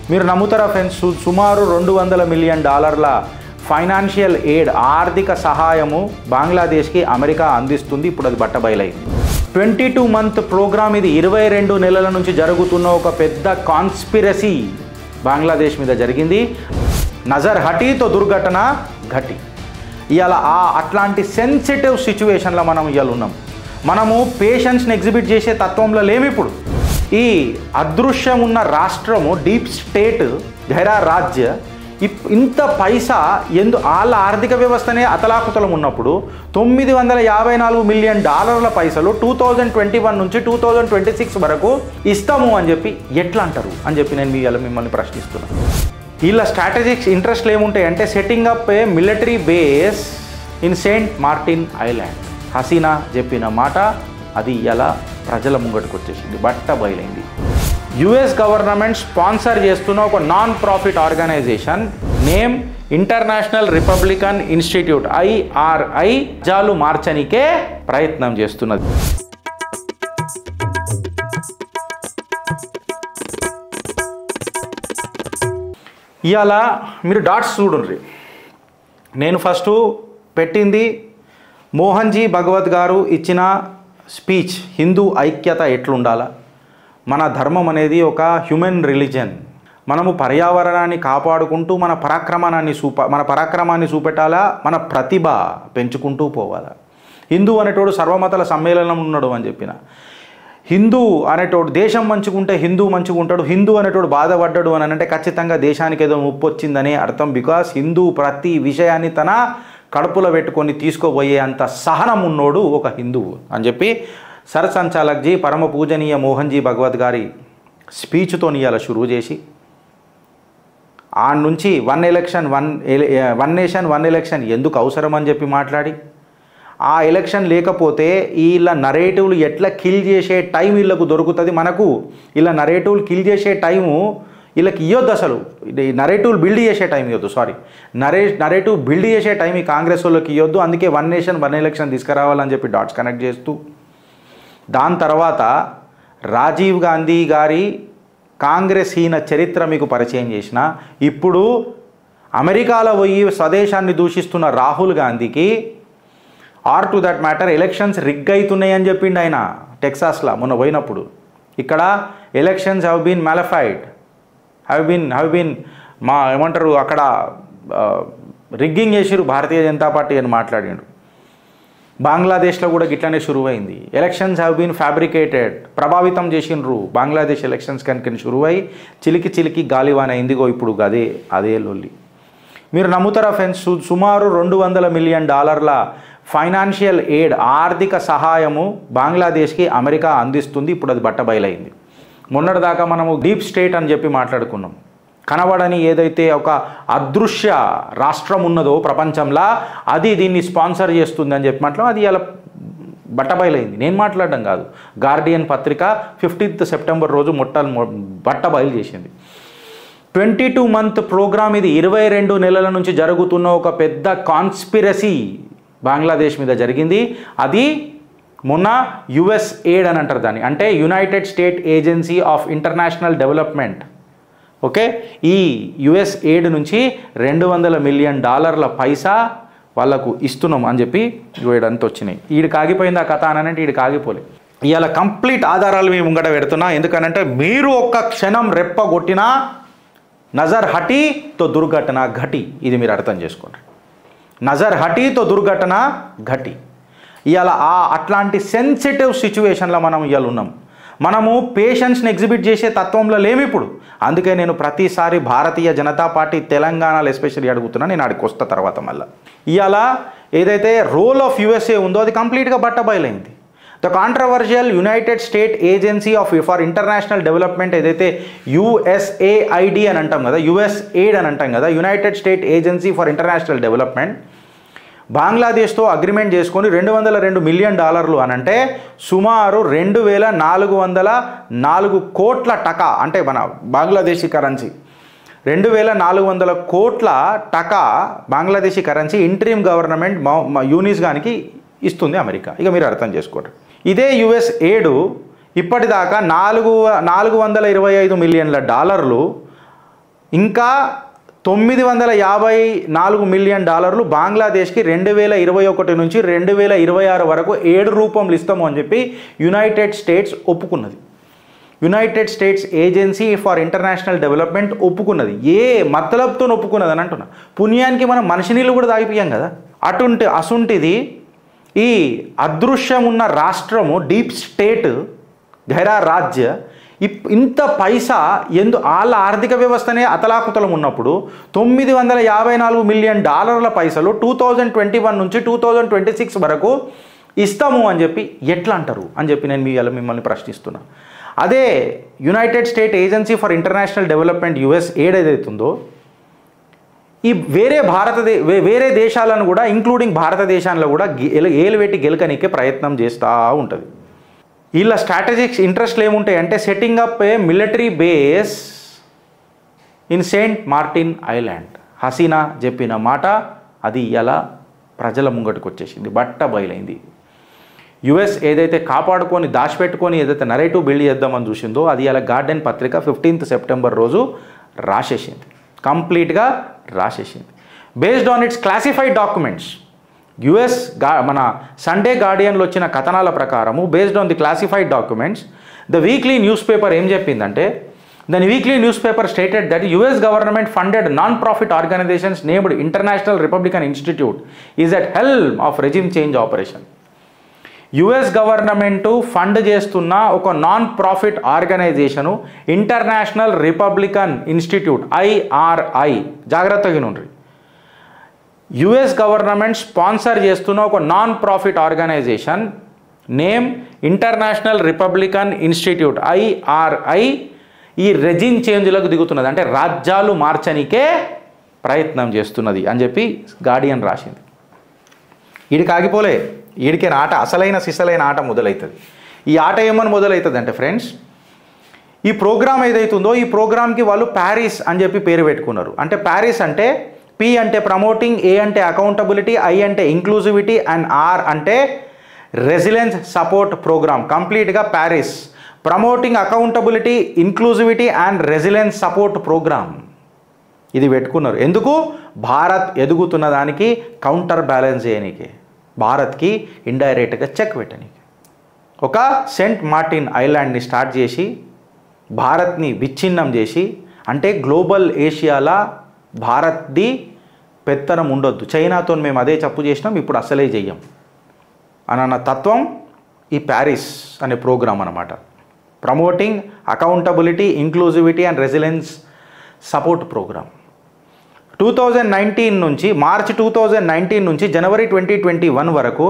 మీరు నమ్ముతారా ఫ్రెండ్స్ సు- సుమారు రెండు వందల మిలియన్ డాలర్ల ఫైనాన్షియల్ ఎయిడ్ ఆర్థిక సహాయము బంగ్లాదేశ్కి అమెరికా అందిస్తుంది ఇప్పుడు అది బట్టబయలైంది ట్వంటీ టూ మంత్ ప్రోగ్రామ్ ఇది ఇరవై రెండు నెలల నుంచి జరుగుతున్న ఒక పెద్ద కాన్స్పిరసీ బంగ్లాదేశ్ మీద జరిగింది నజర్ హటీతో దుర్ఘటన ఘటి ఇవాళ ఆ అట్లాంటి సెన్సిటివ్ సిచ్యువేషన్లో మనం ఇవాళ ఉన్నాం మనము పేషెన్స్ని ఎగ్జిబిట్ చేసే తత్వంలో లేము ఇప్పుడు ఈ అదృశ్యం ఉన్న రాష్ట్రము డీప్ స్టేట్ ఘైరా రాజ్య ఇప్- ఇంత పైసా ఎందు వాళ్ళ ఆర్థిక వ్యవస్థనే అతలాకుతలం ఉన్నప్పుడు తొమ్మిది వందల యాభై నాలుగు మిలియన్ డాలర్ల పైసలు టూ థౌజండ్ ట్వంటీ వన్ నుంచి టూ థౌజండ్ ట్వంటీ సిక్స్ వరకు ఇస్తాము అని చెప్పి ఎట్లా అంటారు అని చెప్పి నేను మీ ఇవాళ మిమ్మల్ని ప్రశ్నిస్తున్నాను వీళ్ళ స్ట్రాటజిక్స్ ఇంట్రెస్ట్లు ఏముంటాయి అంటే setting up a military base in Saint Martin island Hasina చెప్పిన మాట అది ఇలా ప్రజల ముంగటికి వచ్చేసింది బట్ట బయలైంది యుఎస్ గవర్నమెంట్ స్పాన్సర్ చేస్తున్న ఒక non profit organisation name international republican institute IRI జాలు మార్చనికే ప్రయత్నం చేస్తున్నది ఇవాళ మీరు డాట్స్ చూడండి నేను ఫస్ట్ పెట్టింది మోహన్జీ భగవత్ గారు ఇచ్చిన స్పీచ్ హిందూ ఐక్యత ఎట్లుండాలా మన ధర్మం అనేది ఒక హ్యూమన్ రిలీజన్ మనము పర్యావరణాన్ని కాపాడుకుంటూ మన పరాక్రమాన్ని చూప మన పరాక్రమాన్ని చూపెట్టాలా మన ప్రతిభ పెంచుకుంటూ పోవాలా హిందూ అనేటోడు సర్వమతల సమ్మేళనం ఉన్నాడు అని చెప్పిన హిందూ అనేటోడు దేశం మంచుకుంటే హిందూ మంచుకుంటాడు హిందూ అనేటోడు బాధపడ్డాడు అని అంటే ఖచ్చితంగా దేశానికి ఏదో ముప్పు వచ్చిందనే అర్థం బికాస్ హిందూ ప్రతి విషయాన్ని తన కడుపులో పెట్టుకొని తీసుకోబోయే అంత సహనం ఉన్నోడు ఒక హిందువు అని చెప్పి సరసంచాలక్జీ పరమ పూజనీయ మోహన్జీ భగవత్ గారి స్పీచ్తో ఇవాళ షురువు చేసి ఆ నుంచి వన్ ఎలక్షన్ వన్ ఎల- వన్ నేషన్ వన్ ఎలక్షన్ ఎందుకు అవసరం అని చెప్పి మాట్లాడి ఆ ఎలక్షన్ లేకపోతే వీళ్ళ నరేటివ్లు ఎట్లా కిల్ చేసే టైం వీళ్ళకు దొరుకుతుంది మనకు ఇలా నరేటివ్లు కిల్ చేసే టైము వీళ్ళకి ఇవ్వద్దు అసలు ఇది నరేటివ్లు బిల్డ్ చేసే టైం ఇవ్వద్దు సారీ నరే నరేటివ్ బిల్డ్ చేసే టైం ఈ కాంగ్రెస్ వాళ్ళకి ఇవ్వద్దు అందుకే వన్ నేషన్ వన్ ఎలక్షన్ తీసుకురావాలని చెప్పి డాట్స్ కనెక్ట్ చేస్తూ దాని తర్వాత రాజీవ్ గాంధీ గారి కాంగ్రెస్ హీన చరిత్ర మీకు పరిచయం చేసిన ఇప్పుడు అమెరికాలో పోయి స్వదేశాన్ని దూషిస్తున్న రాహుల్ గాంధీకి or to that matter elections rig అవుతున్నాయి అని చెప్పిండు ఆయన టెక్సాస్లో మొన్న పోయినప్పుడు ఇక్కడ elections have been malafide have been have been మా ఏమంటారు అక్కడ రిగ్గింగ్ చేసిరు భారతీయ జనతా పార్టీ అని మాట్లాడిండు బంగ్లాదేశ్లో కూడా గిట్లనే షురువైంది ఎలక్షన్స్ హ్యావ్ బీన్ ఫ్యాబ్రికేటెడ్ ప్రభావితం చేసిండ్రు బంగ్లాదేశ్ ఎలక్షన్స్ కనుక షురువై చిలికి చిలికి గాలివాన అయిందిగో ఇప్పుడు అదే అదే లొల్లి మీరు నమ్ముతారా ఫ్రెండ్స్ సు- సుమారు రెండు వందల మిలియన్ డాలర్ల ఫైనాన్షియల్ ఎయిడ్ ఆర్థిక సహాయము బంగ్లాదేశ్కి అమెరికా అందిస్తుంది ఇప్పుడు అది బట్టబయలైంది మొన్నటిదాకా మనము డీప్ స్టేట్ అని చెప్పి మాట్లాడుకున్నాం కనబడని ఏదైతే ఒక అదృశ్య రాష్ట్రం ఉన్నదో ప్రపంచంలో అది దీన్ని స్పాన్సర్ చేస్తుంది అని చెప్పి మాట్లాడు అది ఇలా బట్టబయలైంది నేను మాట్లాడడం కాదు గార్డియన్ పత్రిక ఫిఫ్టీన్త్ సెప్టెంబర్ రోజు మొట్ట బట్ట బయలు చేసింది ట్వంటీ టూ మంత్ ప్రోగ్రామ్ ఇది ఇరవై రెండు నెలల నుంచి జరుగుతున్న ఒక పెద్ద కాన్స్పిరసీ బంగ్లాదేశ్ మీద జరిగింది అది మొన్న యుఎస్ ఎయిడ్ అని అంటారు దాన్ని అంటే united state agency of international development okay ఈ యుఎస్ ఎయిడ్ నుంచి రెండు వందల మిలియన్ డాలర్ల పైసా వాళ్ళకు ఇస్తున్నాం అని చెప్పి వీడంతా వచ్చినాయి ఈడికి ఆగిపోయింది ఆ కథ అని అంటే ఈడికి ఆగిపోలే ఇవాళ కంప్లీట్ ఆధారాలు మీ ముంగట పెడుతున్నా ఎందుకనంటే మీరు ఒక్క క్షణం రెప్పగొట్టినా నజర్ హటీతో దుర్ఘటన ఘటి ఇది మీరు అర్థం చేసుకోండి నజర్ హటీతో దుర్ఘటన ఘటి ఇవాళ ఆ అట్లాంటి సెన్సిటివ్ సిచ్యువేషన్లో మనం ఇవాళ ఉన్నాం మనము పేషెన్స్ని ఎగ్జిబిట్ చేసే తత్వంలో లేము ఇప్పుడు అందుకే నేను ప్రతిసారి భారతీయ జనతా పార్టీ తెలంగాణలో ఎస్పెషల్లీ అడుగుతున్నా నేను ఆడికి వస్తా తర్వాత మళ్ళీ ఇవాళ ఏదైతే రోల్ ఆఫ్ యుఎస్ఏ ఉందో అది కంప్లీట్గా బట్టబయలైంది the controversial united state agency of for international development ఏదైతే యుఎస్ఏఐడి అని అంటాం కదా యుఎస్ ఎయిడ్ అని అంటాం కదా united state agency for international development బంగ్లాదేశ్తో అగ్రిమెంట్ చేసుకొని రెండు వందల రెండు మిలియన్ డాలర్లు అని అంటే సుమారు రెండు వేల నాలుగు వందల నాలుగు కోట్ల టకా అంటే మన బంగ్లాదేశీ కరెన్సీ రెండు వేల నాలుగు వందల కోట్ల taka Bangladeshi currency interim government మౌ- మ- యూనిస్ గానికి ఇస్తుంది అమెరికా ఇక మీరు అర్థం చేసుకోండి ఇదే యుఎస్ ఏడు ఇప్పటిదాకా నాలుగు నాలుగు వందల ఇరవై ఐదు మిలియన్ల డాలర్లు ఇంకా తొమ్మిది వందల యాభై నాలుగు మిలియన్ డాలర్లు బంగ్లాదేశ్కి రెండు వేల ఇరవై ఒకటి నుంచి రెండు వేల ఇరవై ఆరు వరకు ఏడు రూపంలు ఇస్తాము అని చెప్పి యునైటెడ్ స్టేట్స్ ఒప్పుకున్నది united states agency for international development ఒప్పుకున్నది ఏ మతలబ్తో ఒప్పుకున్నది అని అంటున్నా పుణ్యానికి మనం మనిషి నీళ్ళు కూడా తాగిపోయాం కదా అటుంటి అసుంటిది ఈ అదృశ్యం ఉన్న రాష్ట్రము డీప్ స్టేట్ గైరా రాజ్య ఇప్- ఇంత పైసా ఎందు వాళ్ళ ఆర్థిక వ్యవస్థనే అతలాకుతలం ఉన్నప్పుడు తొమ్మిది వందల యాభై నాలుగు మిలియన్ డాలర్ల పైసలు టూ థౌజండ్ ట్వంటీ వన్ నుంచి టూ థౌజండ్ ట్వంటీ సిక్స్ వరకు ఇస్తాము అని చెప్పి ఎట్లా అంటారు అని చెప్పి నేను మీ ఇలా మిమ్మల్ని ప్రశ్నిస్తున్నా అదే united state agency for international development US ఏదైతుందో ఈ వేరే భారతదే వే- వేరే దేశాలను కూడా ఇంక్లూడింగ్ భారతదేశాల్లో కూడా గెల- ఏలువెట్టి గెలకనికే ప్రయత్నం చేస్తూ ఉంటుంది వీళ్ళ స్ట్రాటజిక్స్ ఇంట్రెస్ట్లు ఏముంటాయి అంటే setting up a military base in Saint Martin island Hasina చెప్పిన మాట అది ఇలా ప్రజల ముంగటికి వచ్చేసింది బట్ట బయలైంది యుఎస్ ఏదైతే కాపాడుకొని దాచిపెట్టుకొని ఏదైతే నరేటివ్ బిల్డ్ చేద్దామని చూసిందో అది అలా గార్డెన్ పత్రిక ఫిఫ్టీన్త్ సెప్టెంబర్ రోజు రాసేసింది కంప్లీట్గా రాసేసింది based on its classified documents US గా మన సండే గార్డియన్లో వచ్చిన కథనాల ప్రకారము based on the classified documents the weekly news paper ఏం చెప్పిందంటే దాని weekly news paper stated that US government funded non profit organisations named international republican institute is at helm of regime change operation US government fund చేస్తున్న ఒక non profit organisation international republican institute IRI జాగ్రత్తగా నుండి US government sponsor చేస్తున్న ఒక non profit organisation name international republican institute IRI ఈ regime చేంజ్లకు దిగుతున్నది అంటే రాజ్యాలు మార్చనికే ప్రయత్నం చేస్తున్నది అని చెప్పి గార్డియన్ రాసింది ఈడికి ఆగిపోలే ఈడికే ఆట అసలైన సిసలైన ఆట మొదలవుతుంది ఈ ఆట ఏమని మొదలవుతుంది అంటే ఫ్రెండ్స్ ఈ ప్రోగ్రామ్ ఏదైతుందో ఈ ప్రోగ్రామ్కి వాళ్ళు ప్యారిస్ అని చెప్పి పేరు పెట్టుకున్నారు అంటే ప్యారిస్ అంటే పి అంటే ప్రమోటింగ్ ఏ అంటే అకౌంటబిలిటీ ఐ అంటే ఇంక్లూజివిటీ అండ్ ఆర్ అంటే రెసిలెన్స్ సపోర్ట్ ప్రోగ్రామ్ కంప్లీట్గా PARIS promoting accountability inclusivity and resilience support programme ఇది పెట్టుకున్నారు ఎందుకు భారత్ ఎదుగుతున్న దానికి కౌంటర్ బ్యాలెన్స్ చేయనీకి భారత్కి ఇండైరెక్ట్గా చెక్ పెట్టనీకి ఒక సెంట్ మార్టిన్ ఐలాండ్ని స్టార్ట్ చేసి భారత్ని విచ్ఛిన్నం చేసి అంటే గ్లోబల్ ఏషియాలా భారత్ది పెత్తనం ఉండొద్దు చైనాతో మేము అదే తప్పు చేసినాం ఇప్పుడు అసలే చెయ్యం అన్న తత్వం ఈ ప్యారిస్ అనే ప్రోగ్రామ్ అన్నమాట promoting accountability inclusivity and resilience support programme two thousand nineteen నుంచి మార్చ్ టూ థౌజండ్ నైన్టీన్ నుంచి జనవరి ట్వంటీ ట్వంటీ వన్ వరకు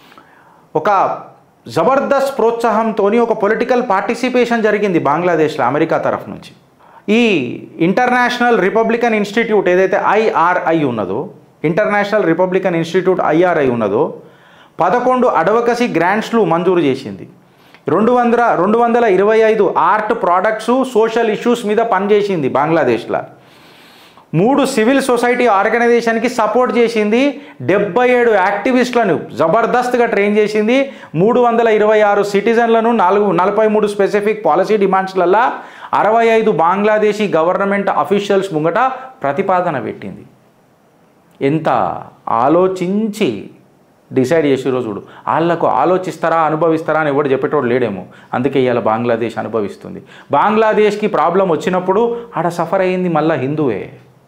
ఒక జబర్దస్త్ ప్రోత్సాహంతో ఒక పొలిటికల్ పార్టిసిపేషన్ జరిగింది బంగ్లాదేశ్లో అమెరికా తరఫు నుంచి ఈ ఇంటర్నేషనల్ రిపబ్లికన్ ఇన్స్టిట్యూట్ ఏదైతే ఐఆర్ఐ ఉన్నదో ఇంటర్నేషనల్ రిపబ్లికన్ ఇన్స్టిట్యూట్ ఐఆర్ఐ ఉన్నదో పదకొండు అడ్వకసీ గ్రాంట్స్లు మంజూరు చేసింది రెండు వందల రెండు వందల ఇరవై ఐదు ఆర్ట్ ప్రోడక్ట్స్ సోషల్ ఇష్యూస్ మీద పనిచేసింది బంగ్లాదేశ్లో మూడు సివిల్ సొసైటీ ఆర్గనైజేషన్కి సపోర్ట్ చేసింది డెబ్బై ఏడు యాక్టివిస్టులను జబర్దస్త్గా ట్రైన్ చేసింది మూడు వందల ఇరవై ఆరు సిటిజన్లను నాలుగు నలభై మూడు స్పెసిఫిక్ పాలసీ డిమాండ్స్లల్లా అరవై ఐదు బంగ్లాదేశీ గవర్నమెంట్ అఫీషియల్స్ ముంగట ప్రతిపాదన పెట్టింది ఎంత ఆలోచించి డిసైడ్ చేసిరో చూడు వాళ్ళకు ఆలోచిస్తారా అనుభవిస్తారా అని ఎవడు చెప్పేటోడు లేడేమో అందుకే ఇవాళ బంగ్లాదేశ్ అనుభవిస్తుంది బంగ్లాదేశ్కి ప్రాబ్లం వచ్చినప్పుడు ఆడ సఫర్ అయ్యింది మళ్ళా హిందువే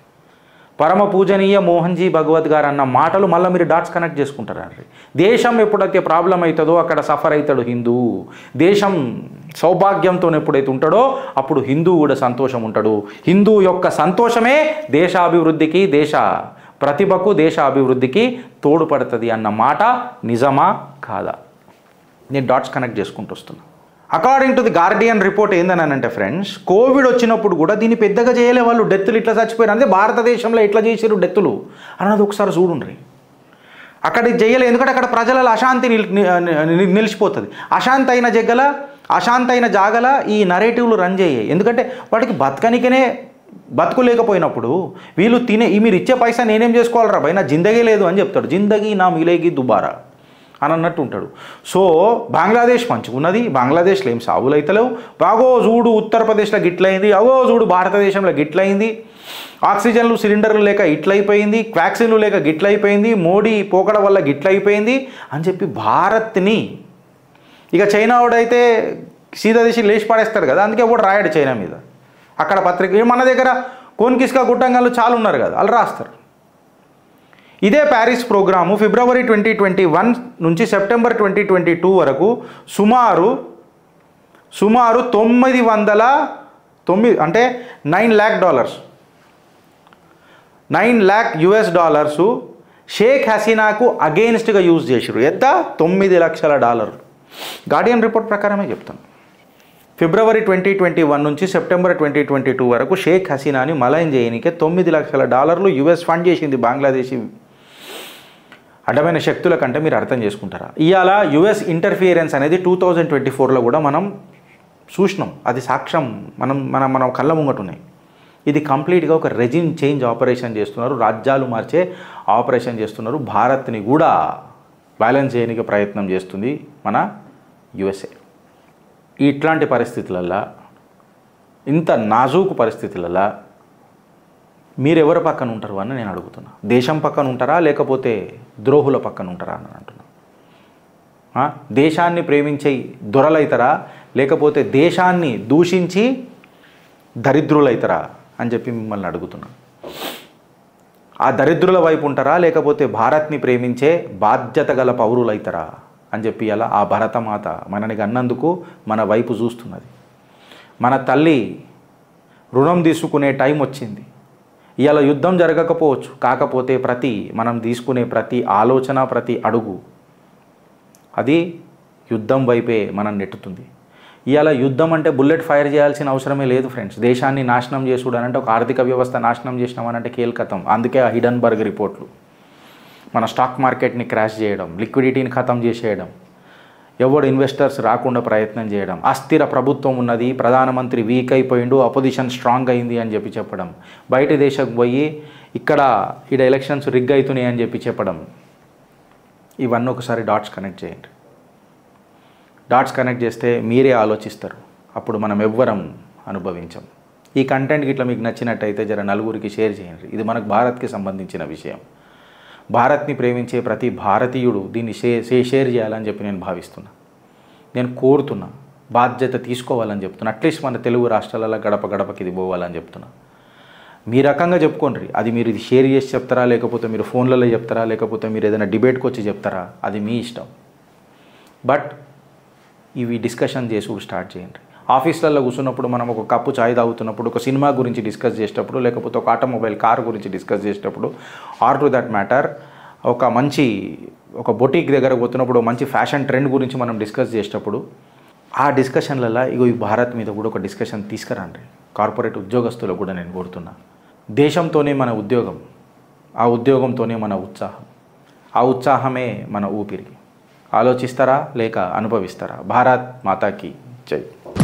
పరమ పూజనీయ మోహన్జీ భగవత్ గారు అన్న మాటలు మళ్ళీ మీరు డాట్స్ కనెక్ట్ చేసుకుంటారండి దేశం ఎప్పుడైతే ప్రాబ్లం అవుతుందో అక్కడ సఫర్ అవుతాడు హిందూ దేశం సౌభాగ్యంతో ఎప్పుడైతే ఉంటాడో అప్పుడు హిందూ కూడా సంతోషం ఉంటాడు హిందూ యొక్క సంతోషమే దేశాభివృద్ధికి దేశ ప్రతిభకు దేశ అభివృద్ధికి తోడ్పడుతుంది అన్న మాట నిజమా కాదా నేను డాట్స్ కనెక్ట్ చేసుకుంటూ వస్తున్నా according to the Guardian report ఏందని అంటే ఫ్రెండ్స్ కోవిడ్ వచ్చినప్పుడు కూడా దీన్ని పెద్దగా చేయలే వాళ్ళు డెత్తులు ఇట్లా చచ్చిపోయారు అంటే భారతదేశంలో ఎట్లా చేసారు డెత్తులు అన్నది ఒకసారి చూడండి అక్కడ ఇది చేయలేదు ఎందుకంటే అక్కడ ప్రజల అశాంతి నిల్- ని- ని- నిలిచిపోతుంది అశాంతి అయిన జగ్గల అశాంతి అయిన జాగల ఈ నరేటివ్లు రన్ చేయాయి ఎందుకంటే వాటికి బతకనికనే బతుకులేకపోయినప్పుడు వీళ్ళు తినే ఈ మీరు ఇచ్చే పైసా నేనేం చేసుకోవాలరా భయ్ నా జిందగీ లేదు అని చెప్తాడు జిందగీ నా మిలేగి దుబారా అని అన్నట్టు ఉంటాడు సో బంగ్లాదేశ్ మంచిగున్నది బంగ్లాదేశ్లో ఏం సాగులు అయితలేవు బాగో చూడు ఉత్తరప్రదేశ్లో గిట్లయింది అవో చూడు భారతదేశంలో గిట్లయింది ఆక్సిజన్లు సిలిండర్లు లేక ఇట్లయిపోయింది వ్యాక్సిన్లు లేక గిట్లయిపోయింది మోడీ పోకడ వల్ల గిట్లయిపోయింది అని చెప్పి భారత్ని ఇక చైనా వాడైతే సీదా దేశం లేచి పడేస్తాడు కదా అందుకే కూడా రాయడు చైనా మీద అక్కడ పత్రిక మన దగ్గర కోన్కిస్కా గుట్టంగాళ్ళు చాలా ఉన్నారు కదా వాళ్ళు రాస్తారు ఇదే ప్యారిస్ ప్రోగ్రాము ఫిబ్రవరి ట్వంటీ ట్వంటీ వన్ నుంచి సెప్టెంబర్ ట్వంటీ ట్వంటీ టూ వరకు సుమారు సుమారు తొమ్మిది వందల తొమ్మిది అంటే nine lakh dollars nine lakh US dollars Sheikh హసీనాకు అగెయిన్స్ట్గా యూజ్ చేసిరు ఎంత తొమ్మిది లక్షల డాలర్లు గార్డియన్ రిపోర్ట్ ప్రకారమే చెప్తాను ఫిబ్రవరి ట్వంటీ ట్వంటీ వన్ నుంచి సెప్టెంబర్ ట్వంటీ ట్వంటీ టూ వరకు షేక్ హసీనాని మలైన్ చేయనికే తొమ్మిది లక్షల డాలర్లు యుఎస్ ఫండ్ చేసింది బంగ్లాదేశీ అడ్డమైన శక్తుల కంటే మీరు అర్థం చేసుకుంటారా ఇవాళ యుఎస్ ఇంటర్ఫియరెన్స్ అనేది టూ థౌజండ్ ట్వంటీ ఫోర్లో కూడా మనం చూసినాం అది సాక్ష్యం మనం మన మనం కళ్ళ ముంగట ఉన్నాయి ఇది కంప్లీట్గా ఒక రెజిమ్ చేంజ్ ఆపరేషన్ చేస్తున్నారు రాజ్యాలు మార్చే ఆపరేషన్ చేస్తున్నారు భారత్ని కూడా బ్యాలెన్స్ చేయడానికి ప్రయత్నం చేస్తుంది మన యుఎస్ఏ ఇట్లాంటి పరిస్థితులల్లో ఇంత నాజూకు పరిస్థితులలో మీరు ఎవరి పక్కన ఉంటారు అని నేను అడుగుతున్నా దేశం పక్కన ఉంటారా లేకపోతే ద్రోహుల పక్కన ఉంటారా అని అంటున్నా ఆ? దేశాన్ని ప్రేమించే దొరలైతారా లేకపోతే దేశాన్ని దూషించి దరిద్రులైతారా అని చెప్పి మిమ్మల్ని అడుగుతున్నా ఆ దరిద్రుల వైపు ఉంటారా లేకపోతే భారత్ని ప్రేమించే బాధ్యత గల పౌరులైతారా అని చెప్పి అలా ఆ భరతమాత మనని అన్నందుకు మన వైపు చూస్తున్నది మన తల్లి రుణం తీసుకునే టైం వచ్చింది ఇవాళ యుద్ధం జరగకపోవచ్చు కాకపోతే ప్రతి మనం తీసుకునే ప్రతి ఆలోచన ప్రతి అడుగు అది యుద్ధం వైపే మనం నెట్టుతుంది ఇవాళ యుద్ధం అంటే బుల్లెట్ ఫైర్ చేయాల్సిన అవసరమే లేదు ఫ్రెండ్స్ దేశాన్ని నాశనం చేసుడు అని అంటే ఒక ఆర్థిక వ్యవస్థ నాశనం చేసినామనంటే కీలకతం అందుకే ఆ హిడన్బర్గ్ రిపోర్ట్లు మన స్టాక్ మార్కెట్ని క్రాష్ చేయడం లిక్విడిటీని ఖతం చేసేయడం ఎవడు ఇన్వెస్టర్స్ రాకుండా ప్రయత్నం చేయడం అస్థిర ప్రభుత్వం ఉన్నది ప్రధానమంత్రి వీక్ అయిపోయిండు అపోజిషన్ స్ట్రాంగ్ అయింది అని చెప్పి చెప్పడం బయట దేశం పోయి ఇక్కడ ఈడ ఎలక్షన్స్ రిగ్ అవుతున్నాయి అని చెప్పి చెప్పడం ఇవన్నీ ఒకసారి డాట్స్ కనెక్ట్ చేయండి డాట్స్ కనెక్ట్ చేస్తే మీరే ఆలోచిస్తారు అప్పుడు మనం ఎవ్వరం అనుభవించం ఈ కంటెంట్ ఇట్లా మీకు నచ్చినట్టయితే జర నలుగురికి షేర్ చేయండి ఇది మనకు భారత్కి సంబంధించిన విషయం భారత్ని ప్రేమించే ప్రతి భారతీయుడు దీన్ని షేర్ షేర్ చేయాలని చెప్పి నేను భావిస్తున్నా నేను కోరుతున్నా బాధ్యత తీసుకోవాలని చెప్తున్నా అట్లీస్ట్ మన తెలుగు రాష్ట్రాలలో గడప గడపకి ఇది పోవాలని చెప్తున్నా మీ రకంగా చెప్పుకోండి అది మీరు ఇది షేర్ చేసి చెప్తారా లేకపోతే మీరు ఫోన్లలో చెప్తారా లేకపోతే మీరు ఏదైనా డిబేట్కి వచ్చి చెప్తారా అది మీ ఇష్టం బట్ ఇవి డిస్కషన్ చేసుడు స్టార్ట్ చేయండి ఆఫీస్లలో కూర్చున్నప్పుడు మనం ఒక కప్పు చాయ్ తాగుతున్నప్పుడు ఒక సినిమా గురించి డిస్కస్ చేసేటప్పుడు లేకపోతే ఒక ఆటోమొబైల్ కార్ గురించి డిస్కస్ చేసేటప్పుడు ఆర్ టు దట్ మ్యాటర్ ఒక మంచి ఒక బొటీక్ దగ్గర పోతున్నప్పుడు ఒక మంచి ఫ్యాషన్ ట్రెండ్ గురించి మనం డిస్కస్ చేసేటప్పుడు ఆ డిస్కషన్లలో ఇగో ఈ భారత్ మీద కూడా ఒక డిస్కషన్ తీసుకురండి కార్పొరేట్ ఉద్యోగస్తులకు కూడా నేను కోరుతున్నా దేశంతోనే మన ఉద్యోగం ఆ ఉద్యోగంతోనే మన ఉత్సాహం ఆ ఉత్సాహమే మన ఊపిరి ఆలోచిస్తారా లేక అనుభవిస్తారా భారత్ మాతాకి జై